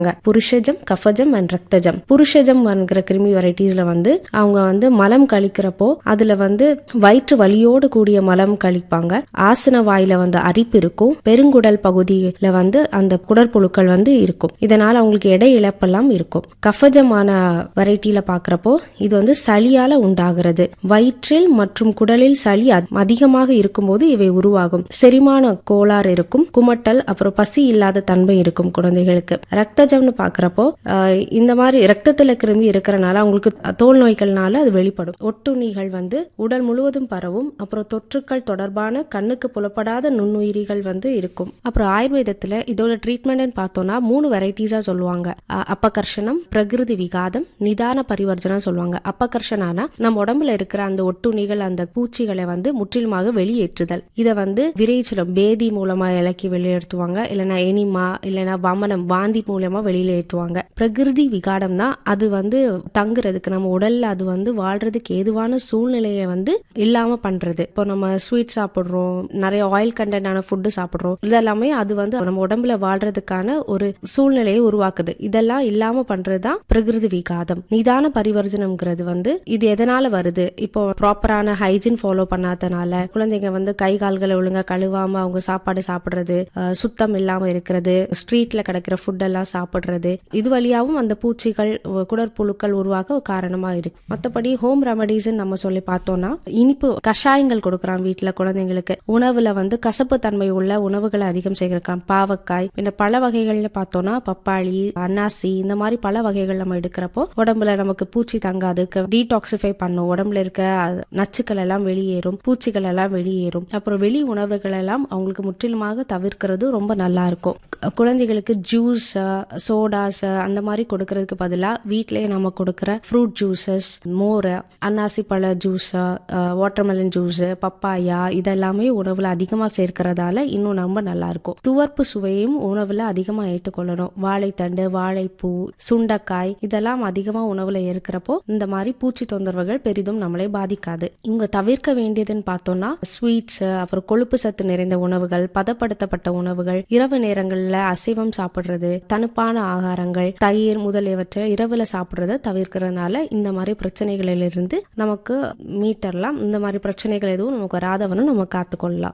புருஷஜம் கஃபஜம் and ரக்தஜம் புருஷஜம் என்கிற கிருமி வெரைட்டிஸ்ல வந்து அவங்க வந்து மலம் கழிக்கிறப்போ அதுல வந்து வயிற்று வலியோடு கூடிய மலம் கழிப்பாங்க ஆசன வாயில வந்து அரிப்பு இருக்கும் பெருங்குடல் பகுதியில வந்து அந்த குடற்புழுக்கள் வந்து இருக்கும் இதனால அவங்களுக்கு எடை இழப்பெல்லாம் இருக்கும் கஃபஜமான வெரைட்டியில பாக்குறப்போ இது வந்து சளியால உண்டாகிறது வயிற்றில் மற்றும் குடலில் சளி அ- அதிகமாக இருக்கும்போது இவை உருவாகும் செரிமான கோளாறு இருக்கும் குமட்டல் அப்புறம் பசி இல்லாத தன்மை இருக்கும் குழந்தைகளுக்கு ரத்தஜம்னு பாக்குறப்போ ஆஹ், இந்த மாதிரி ரத்தத்துல கிருமி இருக்கிறனால அவங்களுக்கு தோல் நோய்கள்னால அது வெளிப்படும் ஒட்டுண்ணிகள் வந்து உடல் முழுவதும் பரவும் அப்புறம் தொற்றுக்கள் தொடர்பான கண்ணுக்கு புலப்படாத நுண்ணுயிரிகள் வந்து இருக்கும் அப்புறம் ஆயுர்வேதத்துல இதோட ட்ரீட்மெண்ட்னு பார்த்தோம்னா மூணு வெரைட்டிஸா சொல்லுவாங்க அ- அப்பகர்ஷனம் பிரகிருதி விகாதம் நிதான பரிவர்ஜனம் சொல்லுவாங்க அப்பகர்ஷனானா நம்ம உடம்புல இருக்கிற அந்த ஒட்டுண்ணிகள் அந்த பூச்சிகளை வந்து முற்றிலுமாக வெளியேற்றுதல் இதை வந்து விரைச்சலம் பேதி மூலமா இலக்கி வெளியேற்றுவாங்க இல்லைன்னா எனிமா இல்லைன்னா வமனம் வாந்தி மூலமா வெளியில ஏற்றுவாங்க பிரகிருதி விகாடம்னா அது வந்து தங்குறதுக்கு நம்ம உடல்ல அது வந்து வாழ்றதுக்கு ஏதுவான சூழ்நிலையை வந்து இல்லாம பண்றது இப்போ நம்ம ஸ்வீட் சாப்பிடுறோம் நிறைய ஆயில் கண்டென்டான ஃபுட்டு சாப்பிடுறோம் இதெல்லாமே அது வந்து நம்ம உடம்புல வாழ்றதுக்கான ஒரு சூழ்நிலையை உருவாக்குது இதெல்லாம் இல்லாம பண்றதுதான் பிரகிருதி விகாதம் நிதான பரிவர்ஜனம்ங்கிறது வந்து இது எதனால வருது இப்போ ப்ராப்பரான ஹைஜீன் ஃபாலோ பண்ணாதனால குழந்தைங்க வந்து கை கால்களை ஒழுங்கா கழுவாம அவங்க சாப்பாடு சாப்பிடுறது அஹ், சுத்தம் இல்லாம இருக்கிறது ஸ்ட்ரீட்ல கிடைக்கிற ஃபுட் எல்லாம் சாப்பிடுறது இது வழியாவும் அந்த பூச்சிகள் உ- குடற்புழுக்கள் உருவாக காரணமா இருக்கு மத்தபடி ஹோம் ரெமடிஸ் நம்ம சொல்லி பார்த்தோம்னா இனிப்பு கஷாயங்கள் கொடுக்குறான் வீட்ல குழந்தைங்களுக்கு உணவுல வந்து கசப்பு தன்மை உள்ள உணவுகளை அதிகம் சேர்க்கலாம் பாவக்காய் பின்ன பல வகைகள்ல பார்த்தோம்னா பப்பாளி அன்னாசி இந்த மாதிரி பல வகைகள் நம்ம எடுக்கிறப்போ உடம்புல நமக்கு பூச்சி தங்காது டீடாக்சிஃபை பண்ணும் உடம்புல இருக்க அஹ், நச்சுக்கள் எல்லாம் வெளியேறும் பூச்சிகள் எல்லாம் வெளியேறும் அப்புறம் வெளி உணவுகள் எல்லாம் அவங்களுக்கு முற்றிலுமாக தவிர்க்கிறது ரொம்ப நல்லா இருக்கும் கு- குழந்தைகளுக்கு ஜூஸ் சோடாஸ் அந்த மாதிரி கொடுக்கறதுக்கு பதிலாக வீட்டிலேயே நம்ம கொடுக்குற ஃப்ரூட் ஜூசஸ் மோர் அன்னாசி பழ ஜூஸ் வாட்டர்மெலன் ஜூஸ் பப்பாயா இதெல்லாமே உணவுல அதிகமா சேர்க்கறதால இன்னும் ரொம்ப நல்லா இருக்கும் துவர்ப்பு சுவையும் உணவுல அதிகமா ஏற்றுக்கொள்ளணும் வாழைத்தண்டு வாழைப்பூ சுண்டைக்காய் இதெல்லாம் அதிகமா உணவுல ஏற்கிறப்போ இந்த மாதிரி பூச்சி தொந்தரவுகள் பெரிதும் நம்மளை பாதிக்காது இவங்க தவிர்க்க வேண்டியதுன்னு பார்த்தோம்னா ஸ்வீட்ஸ் அப்புறம் கொழுப்பு சத்து நிறைந்த உணவுகள் பதப்படுத்தப்பட்ட உணவுகள் இரவு நேரங்கள்ல அசைவம் சாப்பிடுறது தணுப்பான ஆகாரங்கள் தயிர் முதலியவற்றை இரவுல சாப்பிடுறத தவிர்க்கிறதுனால இந்த மாதிரி பிரச்சனைகளிலிருந்து நமக்கு மீட்டரலாம் இந்த மாதிரி பிரச்சனைகள் எதுவும் நமக்கு வராதவனும் நம்ம காத்துக்கொள்ளலாம்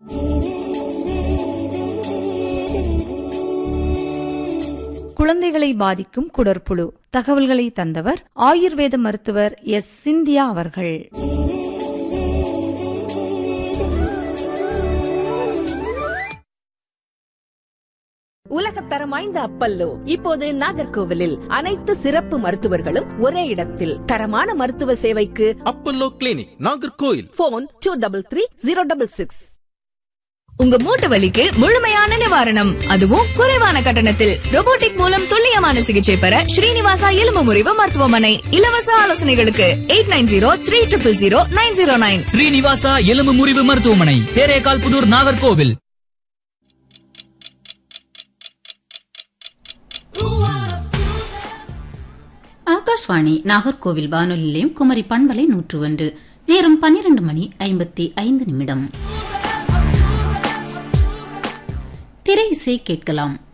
குழந்தைகளை பாதிக்கும் குடற்புழு தகவல்களை தந்தவர் ஆயுர்வேத மருத்துவர் எஸ் சிந்தியா அவர்கள் உலகத்தரம் வாய்ந்த அப்பல்லோ இப்போது நாகர்கோவிலில் அனைத்து சிறப்பு மருத்துவர்களும் ஒரே இடத்தில் தரமான மருத்துவ சேவைக்கு Apollo clinic Nagercoil phone two double three zero double six உங்க மூட்டு வலிக்கு முழுமையான நிவாரணம் அதுவும் குறைவான கட்டணத்தில் robotic மூலம் துல்லியமான சிகிச்சை பெற ஸ்ரீனிவாசா எலும்பு முறிவு மருத்துவமனை இலவச ஆலோசனைகளுக்கு eight nine zero three triple zero nine zero nine Srinivasa எலும்பு முறிவு மருத்துவமனை தேரேகால் புதூர் நாகர்கோவில் ஆகாஷ்வாணி நாகர்கோவில் வானொலி நிலையம் குமரி பண்பலை நூற்று ஒன்று நேரம் பன்னிரண்டு மணி ஐம்பத்தி ஐந்து நிமிடம் திரை இசை கேட்கலாம்